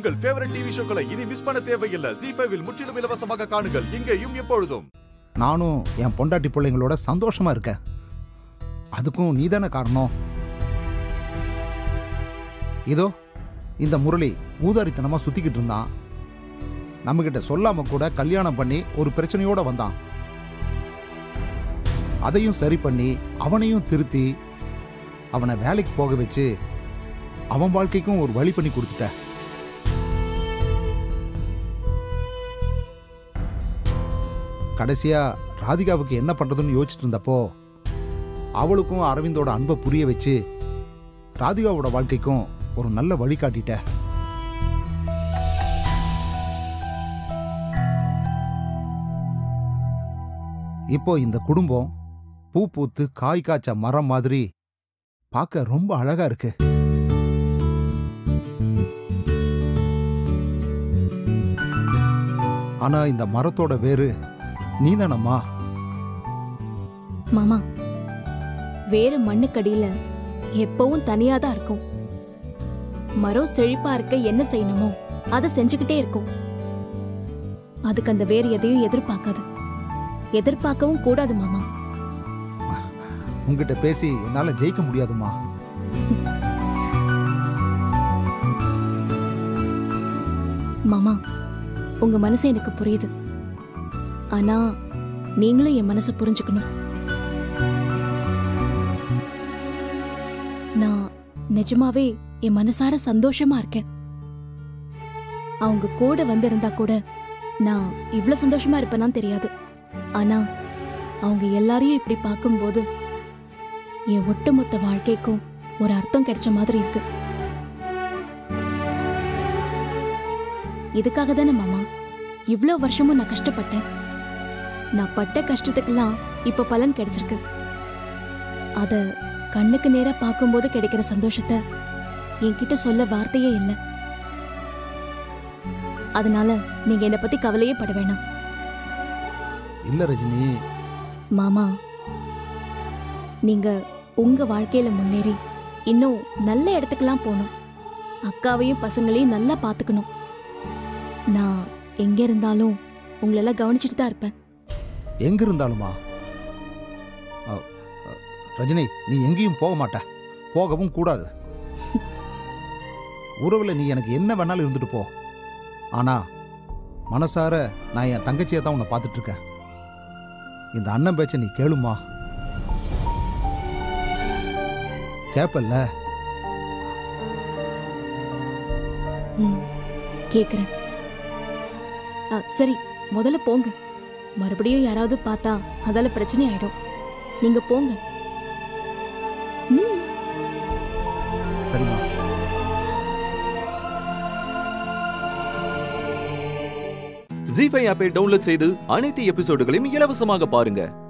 உங்கள் favourite TV ஷோக்களை இனி miss பண்ண தேவையில்லை ஜி ஃபைவில் முற்றிலும் இலவசமாக காணுங்கள் இங்கேயும் எப்பொழுதும் நானும் என் பொண்டாட்டி பிள்ளைங்களோட சந்தோஷமா இருக்கேன் அதுக்கும் நீதானே காரணம் இதோ இந்த முரளி ஊதாரித்தனமா சுத்திக்கிட்டு இருந்தான் நம்மகிட்ட சொல்லாம கூட கல்யாணம் பண்ணி ஒரு பிரச்சனையோட வந்தான் அதையும் சரி பண்ணி அவனையும் திருத்தி அவனை வேலைக்கு போக வச்சு அவன் வாழ்க்கைக்கும் ஒரு வழி பண்ணி கொடுத்துட்ட கடைசியா ராதிகாவுக்கு என்ன பண்றதுன்னு யோசிச்சுட்டு இருந்தப்போ அவளுக்கும் அரவிந்தோட அன்பை புரிய வச்சு ராதிகாவோட வாழ்க்கைக்கும் ஒரு நல்ல வழி காட்டிட்ட இப்போ இந்த குடும்பம் பூ பூத்து காய் காய்ச்ச மரம் மாதிரி பார்க்க ரொம்ப அழகா இருக்கு ஆனா இந்த மரத்தோட வேறு நீதானம்மா மாமா வேற மண்ணுக்கடியில எப்பவும் தனியா தான் இருக்கும் மரம் செழிப்பா இருக்க என்ன செய்யணுமோ அதை செஞ்சுக்கிட்டே இருக்கும் அதுக்கு அந்த வேறு எதையும் எதிர்பார்க்காது எதிர்பார்க்கவும் கூடாது மாமா உங்ககிட்ட பேசி என்னால ஜெயிக்க முடியாதுமா மாமா உங்க மனசு எனக்கு புரியுது ஆனா நீங்களும் என் மனசை புரிஞ்சுக்கணும் நான் நிஜமாவே என் மனசார சந்தோஷமா இருக்கேன் அவங்க கூட வந்திருந்தா கூட நான் இவ்வளவு சந்தோஷமா இருப்பேனான்னு தெரியாது ஆனா அவங்க எல்லாரையும் இப்படி பார்க்கும்போது என் ஒட்டுமொத்த வாழ்க்கைக்கும் ஒரு அர்த்தம் கிடைச்ச மாதிரி இருக்கு இதுக்காக தானே மாமா இவ்ளோ வருஷமும் நான் கஷ்டப்பட்டேன் நான் பட்ட கஷ்டத்துக்கெல்லாம் இப்ப பலன் கிடைச்சிருக்கு அத கண்ணுக்கு நேரா பார்க்கும்போது கிடைக்கிற சந்தோஷத்தை என்கிட்ட சொல்ல வார்த்தையே இல்லை அதனால நீங்க என்னை பத்தி கவலையே பட வேணாம் இல்ல ரஜினி மாமா நீங்க உங்க வாழ்க்கையில முன்னேறி இன்னும் நல்ல இடத்துக்கெல்லாம் போகணும் அக்காவையும் பசங்களையும் நல்லா பாத்துக்கணும் நான் எங்க இருந்தாலும் உங்களெல்லாம் கவனிச்சுட்டு தான் இருப்பேன் எங்க இருந்தாலுமா அ, அ, ரஜினி நீ எங்கேயும் போக மாட்ட போகவும் கூடாது உறவுல நீ எனக்கு என்ன வேணாலும் இருந்துட்டு போ ஆனா மனசார நான் என் தங்கச்சியை தான் உன்னை பார்த்துட்டு இருக்கேன் இந்த அண்ணன் பேச்ச நீ கேளுமா கேப்பல்ல ம், கேக்குறேன் ஆ, சரி முதல்ல போங்க மறுபடியும் யாராவது பார்த்தா அதால பிரச்சனை ஆயிடும் நீங்க போங்க ம் சரிம்மா ஜி ஃபைவ் ஆப்பை டவுன்லோட் செய்து அனைத்து எபிசோடுகளையும் இலவசமாக பாருங்க